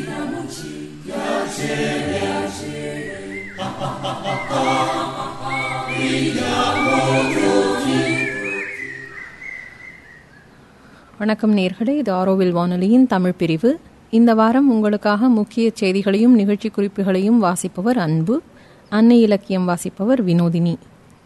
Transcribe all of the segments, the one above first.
வணக்கம் நேர்களே இது ஆரோவில் வானொலியின் தமிழ் பிரிவு இந்த வாரம் உங்களுக்காக முக்கிய செய்திகளையும் நிகழ்ச்சி குறிப்புகளையும் வாசிப்பவர் அன்பு அன்னை இலக்கியம் வாசிப்பவர் வினோதினி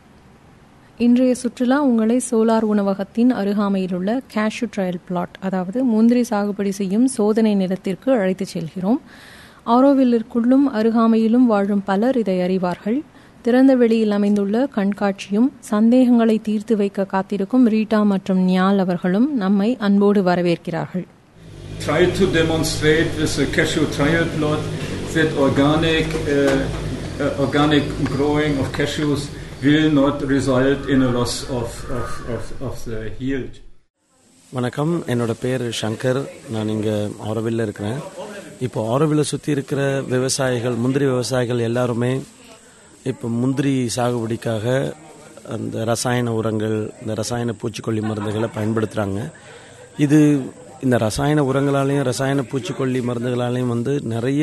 இன்றைய சுற்றுலா உங்களை சோலார் உணவகத்தின் அருகாமையிலுள்ள கேஷு ட்ரையல் பிளாட் அதாவது முந்திரி சாகுபடி செய்யும் சோதனை நிலத்திற்கு அழைத்துச் செல்கிறோம் ஆரோவிலிற்குள்ளும் அருகாமையிலும் வாழும் பலர் இதை அறிவார்கள் திறந்த வெளியில் அமைந்துள்ள கண்காட்சியும் சந்தேகங்களை தீர்த்து வைக்க காத்திருக்கும் ரீட்டா மற்றும் நியால் அவர்களும் நம்மை அன்போடு வரவேற்கிறார்கள் try to demonstrate with the cashew trial plot that organic, uh, uh, organic growing of cashews will not result in a loss of, of, of, of the yield. வணக்கம் என்னோட பேர் சங்கர் நான் இங்கே ஆரோவில்ல இருக்கிறேன் இப்போ ஆரோவில்ல சுற்றி இருக்கிற விவசாயிகள் முந்திரி விவசாயிகள் எல்லாருமே இப்போ முந்திரி சாகுபடிக்காக அந்த ரசாயன உரங்கள் இந்த ரசாயன பூச்சிக்கொல்லி மருந்துகளை பயன்படுத்துகிறாங்க இது இந்த ரசாயன உரங்களாலையும் ரசாயன பூச்சிக்கொல்லி மருந்துகளாலையும் வந்து நிறைய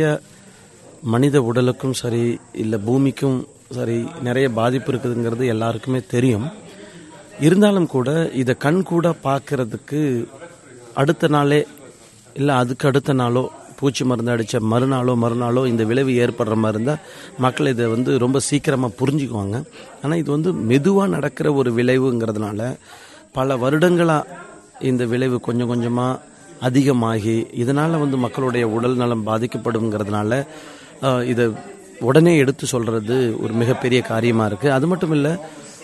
மனித உடலுக்கும் சரி இல்லை பூமிக்கும் சரி நிறைய பாதிப்பு இருக்குதுங்கிறது எல்லாருக்குமே தெரியும் இருந்தாலும் கூட இதை கண் கூட பார்க்கறதுக்கு அடுத்த நாளே இல்லை அதுக்கு அடுத்த நாளோ பூச்சி மருந்து அடித்த மறுநாளோ மறுநாளோ இந்த விளைவு ஏற்படுற மாதிரி இருந்தால் மக்கள் இதை வந்து ரொம்ப சீக்கிரமாக புரிஞ்சுக்குவாங்க ஆனால் இது வந்து மெதுவாக நடக்கிற ஒரு விளைவுங்கிறதுனால பல வருடங்களாக இந்த விளைவு கொஞ்சம் கொஞ்சமாக அதிகமாகி இதனால் வந்து மக்களுடைய உடல் நலம் பாதிக்கப்படுங்கிறதுனால ஆஹ், இதை உடனே எடுத்து சொல்கிறது ஒரு மிகப்பெரிய காரியமாக இருக்குது அது மட்டும் இல்லை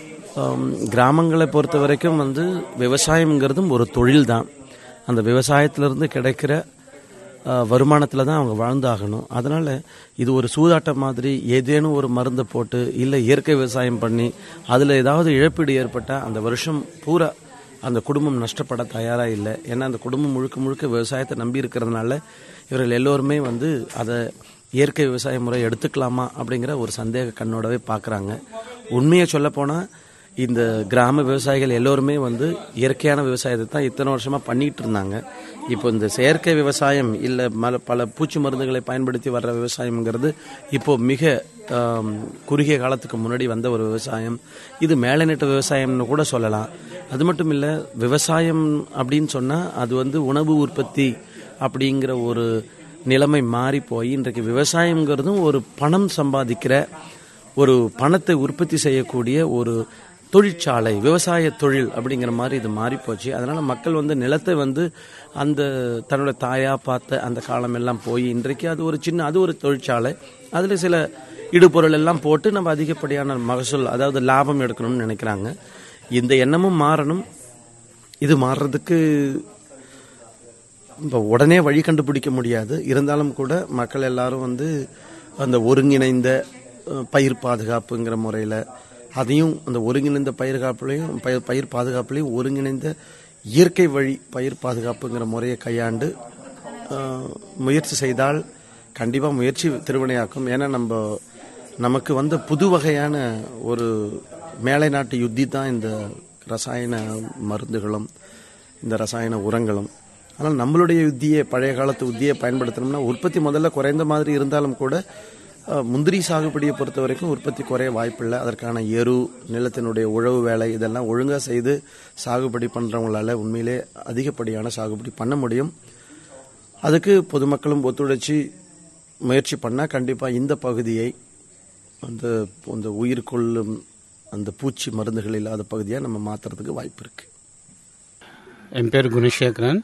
கிராமங்களை பொறுத்த வரைக்கும் வந்து விவசாயம்ங்கிறதும் ஒரு தொழில் தான் அந்த விவசாயத்திலிருந்து கிடைக்கிற வருமானத்தில் தான் அவங்க வாழ்ந்தாகணும் அதனால் இது ஒரு சூதாட்டம் மாதிரி ஏதேனும் ஒரு மருந்தை போட்டு இல்லை இயற்கை விவசாயம் பண்ணி அதில் ஏதாவது இழப்பீடு ஏற்பட்டால் அந்த வருஷம் பூரா அந்த குடும்பம் நஷ்டப்பட தயாராக இல்லை ஏன்னா அந்த குடும்பம் முழுக்க முழுக்க விவசாயத்தை நம்பி இருக்கிறதுனால இவர்கள் எல்லோருமே வந்து அதை இயற்கை விவசாய முறை எடுத்துக்கலாமா அப்படிங்கிற ஒரு சந்தேக கண்ணோடவே பார்க்குறாங்க உண்மையை சொல்லப்போனால் இந்த கிராம விவசாயிகள் எல்லோருமே வந்து இயற்கையான விவசாயத்தை தான் இத்தனை வருஷமாக பண்ணிட்டு இருந்தாங்க இப்போ இந்த செயற்கை விவசாயம் இல்லை மல பல பூச்சி மருந்துகளை பயன்படுத்தி வர்ற விவசாயம்ங்கிறது இப்போ மிக ஆம், குறுகிய காலத்துக்கு முன்னாடி வந்த ஒரு விவசாயம் இது மேலநிட்ட விவசாயம்னு கூட சொல்லலாம் அது மட்டும் இல்லை விவசாயம் அப்படின்னு சொன்னால் அது வந்து உணவு உற்பத்தி அப்படிங்கிற ஒரு நிலைமை மாறி போய் இன்றைக்கு விவசாயம்ங்கிறதும் ஒரு பணம் சம்பாதிக்கிற ஒரு பணத்தை உற்பத்தி செய்யக்கூடிய ஒரு தொழிற்சாலை விவசாய தொழில் அப்படிங்கிற மாதிரி இது மாறி போச்சு அதனால மக்கள் வந்து நிலத்தை வந்து அந்த தன்னோட தாயா பார்த்த அந்த காலம் எல்லாம் போய் இன்றைக்கு அது ஒரு சின்ன அது ஒரு தொழிற்சாலை அதுல சில இடுபொருள் எல்லாம் போட்டு நம்ம அதிகப்படியான மகசூல் அதாவது லாபம் எடுக்கணும்னு நினைக்கிறாங்க இந்த எண்ணமும் மாறணும் இது மாறுறதுக்கு இப்போ உடனே வழி கண்டுபிடிக்க முடியாது இருந்தாலும் கூட மக்கள் எல்லாரும் வந்து அந்த ஒருங்கிணைந்த அஹ், பயிர் பாதுகாப்புங்கிற முறையில் அதையும் அந்த ஒருங்கிணைந்த பயிர் காப்புலையும் பயிர் பயிர் பாதுகாப்புலையும் ஒருங்கிணைந்த இயற்கை வழி பயிர் பாதுகாப்புங்கிற முறையை கையாண்டு அஹ், முயற்சி செய்தால் கண்டிப்பாக முயற்சி திருவினையாக்கும் ஏன்னா நம்ம நமக்கு வந்த புது வகையான ஒரு மேலை நாட்டு யுத்தி தான் இந்த ரசாயன மருந்துகளும் இந்த ரசாயன உரங்களும் ஆனால் நம்மளுடைய யுத்தியை பழைய காலத்து உத்தியை பயன்படுத்தணும்னா உற்பத்தி முதல்ல குறைந்த மாதிரி இருந்தாலும் கூட அஹ், முந்திரி சாகுபடியை பொறுத்த வரைக்கும் உற்பத்தி குறைய வாய்ப்பில்லை அதற்கான எரு நிலத்தினுடைய உழவு வேலை இதெல்லாம் ஒழுங்காக செய்து சாகுபடி பண்ணுறவங்களால உண்மையிலே அதிகப்படியான சாகுபடி பண்ண முடியும் அதுக்கு பொதுமக்களும் ஒத்துழைச்சி முயற்சி பண்ணால் கண்டிப்பாக இந்த பகுதியை அந்த அந்த உயிர் கொள்ளும் அந்த பூச்சி மருந்துகள் இல்லாத பகுதியாக நம்ம மாற்றுறதுக்கு வாய்ப்பு இருக்குது என் பேர் குணசேகரன்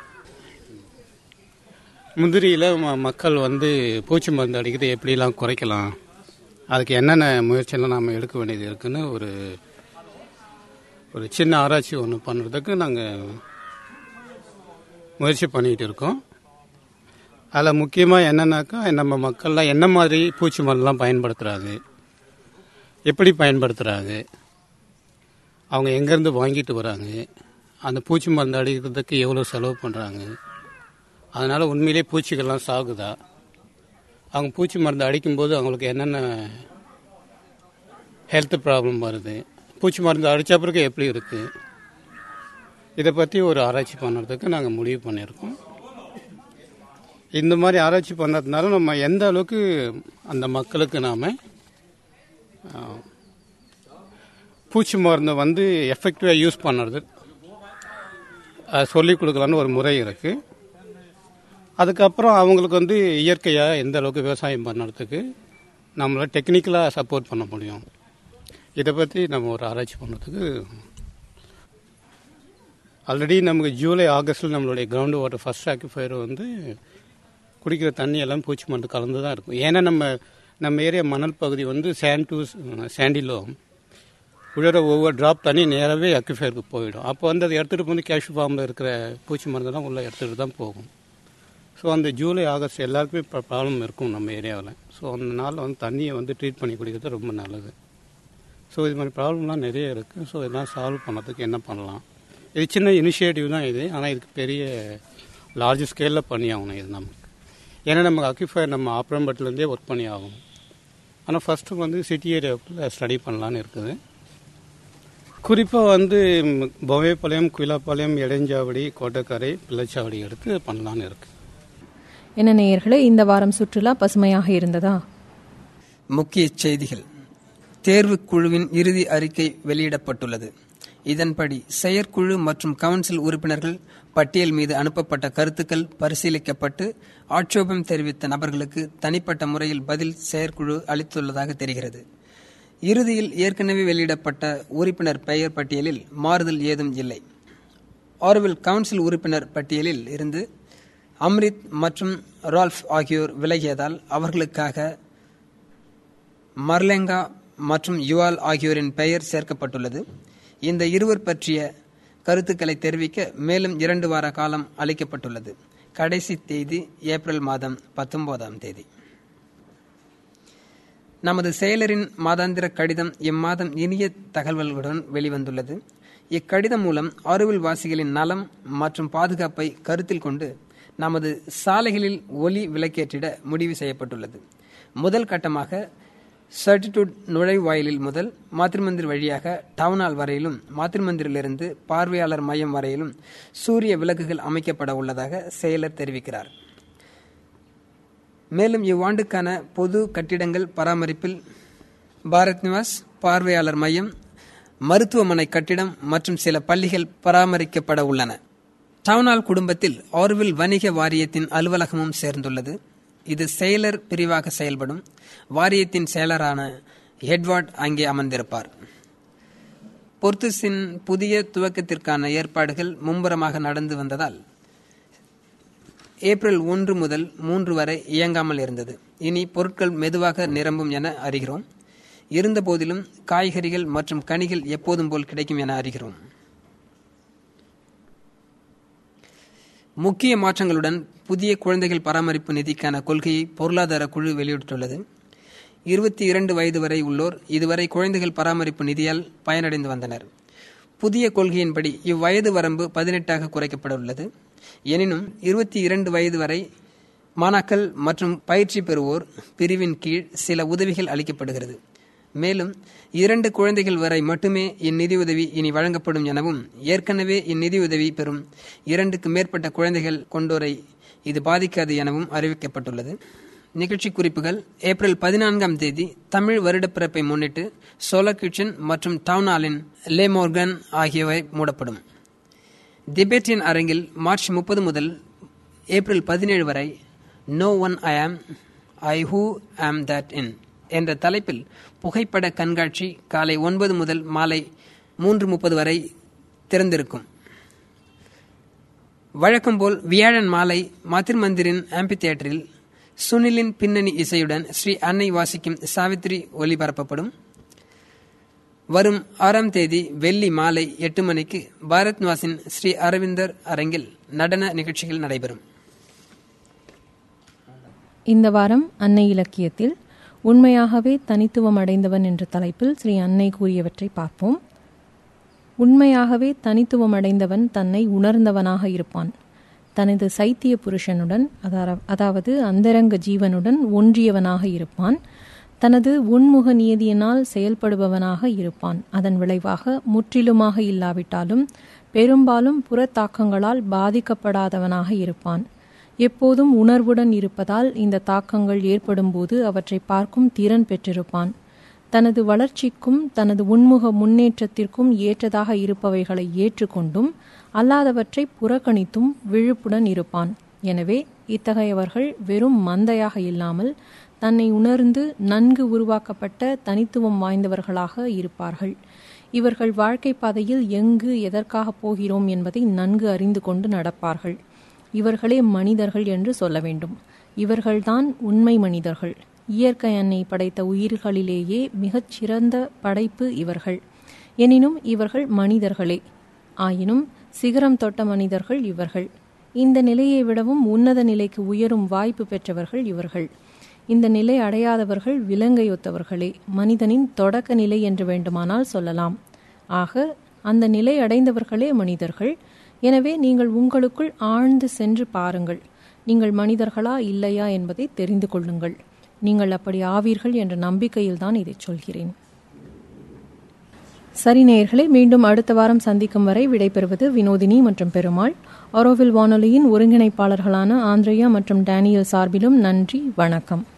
முந்திரியில் ம- மக்கள் வந்து பூச்சி மருந்து அடிக்கிறது எப்படிலாம் குறைக்கலாம் அதுக்கு என்னென்ன முயற்சியெல்லாம் நாம் எடுக்க வேண்டியது இருக்குன்னு ஒரு ஒரு சின்ன ஆராய்ச்சி ஒன்று பண்ணுறதுக்கு நாங்கள் முயற்சி பண்ணிகிட்டு இருக்கோம் அதில் முக்கியமாக என்னன்னாக்கா நம்ம மக்கள்லாம் என்ன மாதிரி பூச்சி மருந்துலாம் பயன்படுத்துகிறாங்க எப்படி பயன்படுத்துகிறாங்க அவங்க எங்கேருந்து வாங்கிட்டு வராங்க அந்த பூச்சி மருந்து அடிக்கிறதுக்கு எவ்வளோ செலவு பண்ணுறாங்க அதனால் உண்மையிலே பூச்சிகள்லாம் சாகுதா அவங்க பூச்சி மருந்து அடிக்கும்போது அவங்களுக்கு என்னென்ன ஹெல்த் ப்ராப்ளம் வருது பூச்சி மருந்து அடித்த பிறகு எப்படி இருக்குது இதை பற்றி ஒரு ஆராய்ச்சி பண்ணுறதுக்கு நாங்கள் முடிவு பண்ணியிருக்கோம் இந்த மாதிரி ஆராய்ச்சி பண்ணதுனால நம்ம எந்த அளவுக்கு அந்த மக்களுக்கு நாம் பூச்சி மருந்தை வந்து எஃபெக்டிவாக யூஸ் பண்ணுறது சொல்லிக் கொடுக்கலான்னு ஒரு முறை இருக்குது அதுக்கப்புறம் அவங்களுக்கு வந்து இயற்கையாக எந்த அளவுக்கு விவசாயம் பண்ணுறதுக்கு நம்மளை டெக்னிக்கலாக சப்போர்ட் பண்ண முடியும் இதை பற்றி நம்ம ஒரு ஆராய்ச்சி பண்ணுறதுக்கு ஆல்ரெடி நமக்கு ஜூலை ஆகஸ்டில் நம்மளுடைய கிரவுண்ட் வாட்டர் ஃபர்ஸ்ட் ஆக்கிஃபயர் வந்து குடிக்கிற தண்ணி எல்லாம் பூச்சி மருந்து கலந்து தான் இருக்கும் ஏன்னா நம்ம நம்ம ஏரியா மணல் பகுதி வந்து சேண்ட் டு சாண்டிலோ உழற ஒவ்வொரு ட்ராப் தண்ணி நேராகவே அக்யூஃபயருக்கு போயிடும் அப்போ வந்து அதை எடுத்துகிட்டு வந்து கேஷ்யூ ஃபார்மில் இருக்கிற பூச்சி மருந்து தான் உள்ளே எடுத்துகிட்டு தான் போகும் ஸோ அந்த ஜூலை ஆகஸ்ட் எல்லாருக்குமே ப்ராப்ளம் இருக்கும் நம்ம ஏரியாவில் ஸோ அந்த நாளில் வந்து தண்ணியை வந்து ட்ரீட் பண்ணி குடிக்கிறது ரொம்ப நல்லது ஸோ இது மாதிரி ப்ராப்ளம்லாம் நிறைய இருக்குது ஸோ இதெல்லாம் சால்வ் பண்ணதுக்கு என்ன பண்ணலாம் இது சின்ன இனிஷியேட்டிவ் தான் இது ஆனால் இதுக்கு பெரிய லார்ஜ் ஸ்கேலில் பண்ணி ஆகணும் இது நமக்கு ஏன்னா நமக்கு அக்யூஃபயர் நம்ம ஆப்ரம்பட்டிலேருந்தே ஒர்க் பண்ணி ஆகணும் ஆனால் ஃபஸ்ட்டு வந்து சிட்டி ஏரியாவுக்குள்ள ஸ்டடி பண்ணலான்னு இருக்குது குறிப்பாக வந்து பொவைப்பாளையம் குயிலாப்பாளையம் இடைஞ்சாவடி கோட்டக்கரை பிள்ளைச்சாவடி எடுத்து பண்ணலான்னு இருக்குது என்ன நேயர்களே இந்த வாரம் சுற்றுலா பசுமையாக இருந்ததா முக்கிய செய்திகள் தேர்வு குழுவின் இறுதி அறிக்கை வெளியிடப்பட்டுள்ளது இதன்படி செயற்குழு மற்றும் கவுன்சில் உறுப்பினர்கள் பட்டியல் மீது அனுப்பப்பட்ட கருத்துக்கள் பரிசீலிக்கப்பட்டு ஆட்சேபம் தெரிவித்த நபர்களுக்கு தனிப்பட்ட முறையில் பதில் செயற்குழு அளித்துள்ளதாக தெரிகிறது இறுதியில் ஏற்கனவே வெளியிடப்பட்ட உறுப்பினர் பெயர் பட்டியலில் மாறுதல் ஏதும் இல்லை ஆர்வில் கவுன்சில் உறுப்பினர் பட்டியலில் இருந்து அம்ரித் மற்றும் ரால்ஃப் ஆகியோர் விலகியதால் அவர்களுக்காக மர்லெங்கா மற்றும் யுவால் ஆகியோரின் பெயர் சேர்க்கப்பட்டுள்ளது இந்த இருவர் பற்றிய கருத்துக்களை தெரிவிக்க மேலும் இரண்டு வார காலம் அளிக்கப்பட்டுள்ளது கடைசி தேதி ஏப்ரல் மாதம் பத்தொன்பதாம் தேதி நமது செயலரின் மாதாந்திர கடிதம் இம்மாதம் இனிய தகவல்களுடன் வெளிவந்துள்ளது இக்கடிதம் மூலம் ஆறுவில் வாசிகளின் நலம் மற்றும் பாதுகாப்பை கருத்தில் கொண்டு நமது சாலைகளில் ஒலி விளக்கேற்றிட முடிவு செய்யப்பட்டுள்ளது முதல் கட்டமாக சர்டிடியூட் நுழைவாயிலில் முதல் மாத்திருமந்திர் வழியாக டவுன் ஹால் வரையிலும் மாத்திருமந்திரிலிருந்து பார்வையாளர் மையம் வரையிலும் சூரிய விளக்குகள் அமைக்கப்பட உள்ளதாக செயலர் தெரிவிக்கிறார் மேலும் இவ்வாண்டுக்கான பொது கட்டிடங்கள் பராமரிப்பில் பாரத் நிவாஸ் பார்வையாளர் மையம் மருத்துவமனை கட்டிடம் மற்றும் சில பள்ளிகள் பராமரிக்கப்பட உள்ளன டவுனால் குடும்பத்தில் ஆர்வில் வணிக வாரியத்தின் அலுவலகமும் சேர்ந்துள்ளது இது செயலர் பிரிவாக செயல்படும் வாரியத்தின் செயலரான ஹெட்வார்ட் அங்கே அமர்ந்திருப்பார் பொர்த்துஸின் புதிய துவக்கத்திற்கான ஏற்பாடுகள் மும்முரமாக நடந்து வந்ததால் ஏப்ரல் ஒன்று முதல் மூன்று வரை இயங்காமல் இருந்தது இனி பொருட்கள் மெதுவாக நிரம்பும் என அறிகிறோம் இருந்தபோதிலும் காய்கறிகள் மற்றும் கனிகள் எப்போதும் போல் கிடைக்கும் என அறிகிறோம் முக்கிய மாற்றங்களுடன் புதிய குழந்தைகள் பராமரிப்பு நிதிக்கான கொள்கையை பொருளாதார குழு வெளியிட்டுள்ளது இருபத்தி இரண்டு வயது வரை உள்ளோர் இதுவரை குழந்தைகள் பராமரிப்பு நிதியால் பயனடைந்து வந்தனர் புதிய கொள்கையின்படி இவ்வயது வரம்பு பதினெட்டாக குறைக்கப்பட உள்ளது எனினும் இருபத்தி இரண்டு வயது வரை மாணாக்கள் மற்றும் பயிற்சி பெறுவோர் பிரிவின் கீழ் சில உதவிகள் அளிக்கப்படுகிறது மேலும் இரண்டு குழந்தைகள் வரை மட்டுமே இந்நிதியுதவி இனி வழங்கப்படும் எனவும் ஏற்கனவே இந்நிதியுதவி பெறும் இரண்டுக்கு மேற்பட்ட குழந்தைகள் கொண்டோரை இது பாதிக்காது எனவும் அறிவிக்கப்பட்டுள்ளது நிகழ்ச்சி குறிப்புகள் ஏப்ரல் பதினான்காம் தேதி தமிழ் வருடப்பிறப்பை முன்னிட்டு சோலர் கிச்சன் மற்றும் டவுன் ஹாலின் லேமோர்கன் ஆகியவை மூடப்படும் திபேட்டியன் அரங்கில் மார்ச் முப்பது முதல் ஏப்ரல் பதினேழு வரை நோ ஒன் ஐ ஆம் ஐ ஹூ ஆம் தட் இன் என்ற தலைப்பில் புகைப்பட கண்காட்சி காலை ஒன்பது முதல் மாலை மூன்று முப்பது வரை திறந்திருக்கும் வழக்கம்போல் வியாழன் மாலை மாத்திருமந்திரின் ஆம்பி தியேட்டரில் சுனிலின் பின்னணி இசையுடன் ஸ்ரீ அன்னை வாசிக்கும் சாவித்ரி ஒலிபரப்பப்படும் வரும் ஆறாம் தேதி வெள்ளி மாலை எட்டு மணிக்கு பாரத் நிவாசின் ஸ்ரீ அரவிந்தர் அரங்கில் நடன நிகழ்ச்சிகள் நடைபெறும் இந்த வாரம் அன்னை இலக்கியத்தில் உண்மையாகவே தனித்துவம் அடைந்தவன் என்ற தலைப்பில் ஸ்ரீ அன்னை கூறியவற்றை பார்ப்போம் உண்மையாகவே தனித்துவம் அடைந்தவன் தன்னை உணர்ந்தவனாக இருப்பான் தனது சைத்திய புருஷனுடன் அதாவது அந்தரங்க ஜீவனுடன் ஒன்றியவனாக இருப்பான் தனது உன்முக நியதியினால் செயல்படுபவனாக இருப்பான் அதன் விளைவாக முற்றிலுமாக இல்லாவிட்டாலும் பெரும்பாலும் புறத்தாக்கங்களால் பாதிக்கப்படாதவனாக இருப்பான் எப்போதும் உணர்வுடன் இருப்பதால் இந்த தாக்கங்கள் ஏற்படும்போது அவற்றை பார்க்கும் திறன் பெற்றிருப்பான் தனது வளர்ச்சிக்கும் தனது உன்முக முன்னேற்றத்திற்கும் ஏற்றதாக இருப்பவைகளை ஏற்றுக்கொண்டும் அல்லாதவற்றை புறக்கணித்தும் விழுப்புடன் இருப்பான் எனவே இத்தகையவர்கள் வெறும் மந்தையாக இல்லாமல் தன்னை உணர்ந்து நன்கு உருவாக்கப்பட்ட தனித்துவம் வாய்ந்தவர்களாக இருப்பார்கள் இவர்கள் வாழ்க்கை பாதையில் எங்கு எதற்காக போகிறோம் என்பதை நன்கு அறிந்து கொண்டு நடப்பார்கள் இவர்களே மனிதர்கள் என்று சொல்ல வேண்டும் இவர்கள்தான் உண்மை மனிதர்கள் இயற்கை அன்னை படைத்த உயிர்களிலேயே மிகச் சிறந்த படைப்பு இவர்கள் எனினும் இவர்கள் மனிதர்களே ஆயினும் சிகரம் தொட்ட மனிதர்கள் இவர்கள் இந்த நிலையை விடவும் உன்னத நிலைக்கு உயரும் வாய்ப்பு பெற்றவர்கள் இவர்கள் இந்த நிலை அடையாதவர்கள் விலங்கையொத்தவர்களே மனிதனின் தொடக்க நிலை என்று வேண்டுமானால் சொல்லலாம் ஆக அந்த நிலை அடைந்தவர்களே மனிதர்கள் எனவே நீங்கள் உங்களுக்குள் ஆழ்ந்து சென்று பாருங்கள் நீங்கள் மனிதர்களா இல்லையா என்பதை தெரிந்து கொள்ளுங்கள் நீங்கள் அப்படி ஆவீர்கள் என்ற நம்பிக்கையில்தான் இதை சொல்கிறேன் சரி நேயர்களே மீண்டும் அடுத்த வாரம் சந்திக்கும் வரை விடைபெறுவது வினோதினி மற்றும் பெருமாள் ஆரோவில் வானொலியின் ஒருங்கிணைப்பாளர்களான ஆந்திரேயா மற்றும் டேனியல் சார்பிலும் நன்றி வணக்கம்